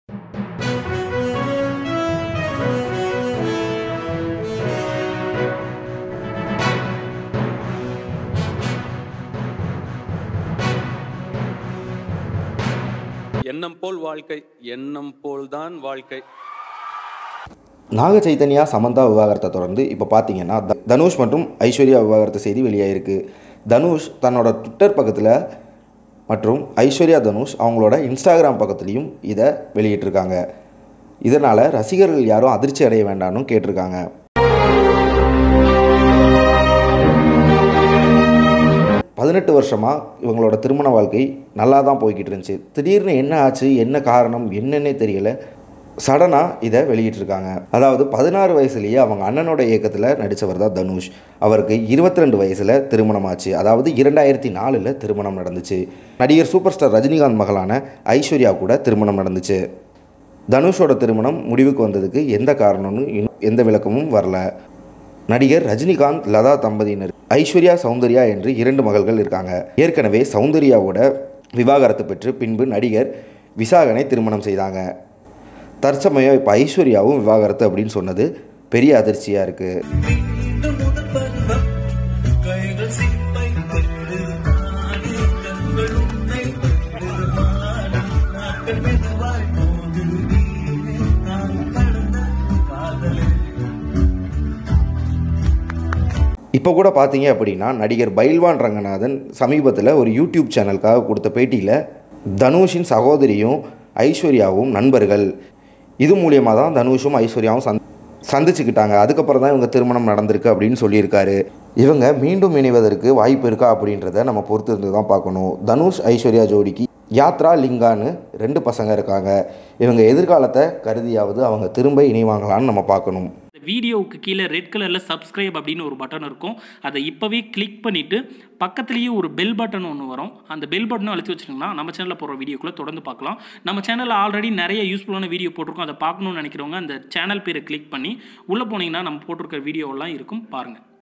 எண்ணம் போல் வாழ்க்கை எண்ணம் போல்தான் வாழ்க்கை நாக சைத்தன்யா சமந்தா விவாகரத்தை தொடர்ந்து இப்போ பார்த்தீங்கன்னா த- தனுஷ் மற்றும் ஐஸ்வர்யா விவாகரத்து செய்தி வெளியாயிருக்கு தனுஷ் தன்னோட ட்விட்டர் பக்கத்தில் மற்றும் ஐஸ்வர்யா தனுஷ் அவங்களோட இன்ஸ்டாகிராம் பக்கத்துலேயும் இதை வெளியிட்டிருக்காங்க இதனால் ரசிகர்கள் யாரும் அதிர்ச்சி அடைய வேண்டாம்னு கேட்டிருக்காங்க பதினெட்டு வருஷமாக இவங்களோட திருமண வாழ்க்கை நல்லா தான் போய்கிட்டு இருந்துச்சு திடீர்னு என்ன ஆச்சு என்ன காரணம் என்னன்னே தெரியல சடனாக இதை வெளியிட்டிருக்காங்க அதாவது பதினாறு வயசுலேயே அவங்க அண்ணனோட இயக்கத்தில் நடித்தவர் தான் தனுஷ் அவருக்கு இருபத்தி ரெண்டு வயசில் திருமணம் ஆச்சு அதாவது இரண்டாயிரத்தி நாலில் திருமணம் நடந்துச்சு நடிகர் சூப்பர் ஸ்டார் ரஜினிகாந்த் மகளான ஐஸ்வர்யா கூட திருமணம் நடந்துச்சு தனுஷோட திருமணம் முடிவுக்கு வந்ததுக்கு எந்த காரணம்னு இன்னும் எந்த விளக்கமும் வரல நடிகர் ரஜினிகாந்த் லதா தம்பதியினர் ஐஸ்வர்யா சௌந்தர்யா என்று இரண்டு மகள்கள் இருக்காங்க ஏற்கனவே சௌந்தர்யாவோட விவாகரத்து பெற்று பின்பு நடிகர் விசாகனை திருமணம் செய்தாங்க தற்சமயம் இப்போ ஐஸ்வர்யாவும் விவாகரத்து அப்படின்னு சொன்னது பெரிய அதிர்ச்சியாக இருக்குது கைகள் சிப்பை தேடு நாடு கண்கள் உன்னை தேடு மாடு நாட்கள் மெதுவாய் போகுது நீயே நான் கடந்த காதலே இப்போ கூட பார்த்தீங்க அப்படின்னா நடிகர் பைல்வான் ரங்கநாதன் சமீபத்தில் ஒரு யூடியூப் சேனலுக்காக கொடுத்த பேட்டியில் தனுஷின் சகோதரியும் ஐஸ்வர்யாவும் நண்பர்கள் இது மூலியமாக தான் தனுஷும் ஐஸ்வர்யாவும் சந் சந்திச்சுக்கிட்டாங்க அதுக்கப்புறம் தான் இவங்க திருமணம் நடந்திருக்கு அப்படின்னு சொல்லியிருக்காரு இவங்க மீண்டும் இணைவதற்கு வாய்ப்பு இருக்கா அப்படின்றத நம்ம பொறுத்து இருந்து தான் பார்க்கணும் தனுஷ் ஐஸ்வர்யா ஜோடிக்கு யாத்ரா லிங்கான்னு ரெண்டு பசங்க இருக்காங்க இவங்க எதிர்காலத்தை கருதியாவது அவங்க திரும்ப இணைவாங்களான்னு நம்ம பார்க்கணும் இந்த வீடியோவுக்கு கீழே ரெட் கலரில் சப்ஸ்கிரைப் அப்படின்னு ஒரு பட்டன் இருக்கும் அதை இப்போவே கிளிக் பண்ணிவிட்டு பக்கத்துலேயே ஒரு பெல் பட்டன் ஒன்று வரும் அந்த பெல் பட்டனும் அழுத்தி வச்சிட்டிங்கன்னா நம்ம சேனலில் போடுற வீடியோக்குள்ளே தொடர்ந்து பார்க்கலாம் நம்ம சேனலில் ஆல்ரெடி நிறைய யூஸ்ஃபுல்லான வீடியோ போட்டிருக்கோம் அதை பார்க்கணும்னு நினைக்கிறவங்க அந்த சேனல் பேரை கிளிக் பண்ணி உள்ளே போனீங்கன்னா நம்ம போட்டிருக்க வீடியோவெல்லாம் இருக்கும் பாருங்கள்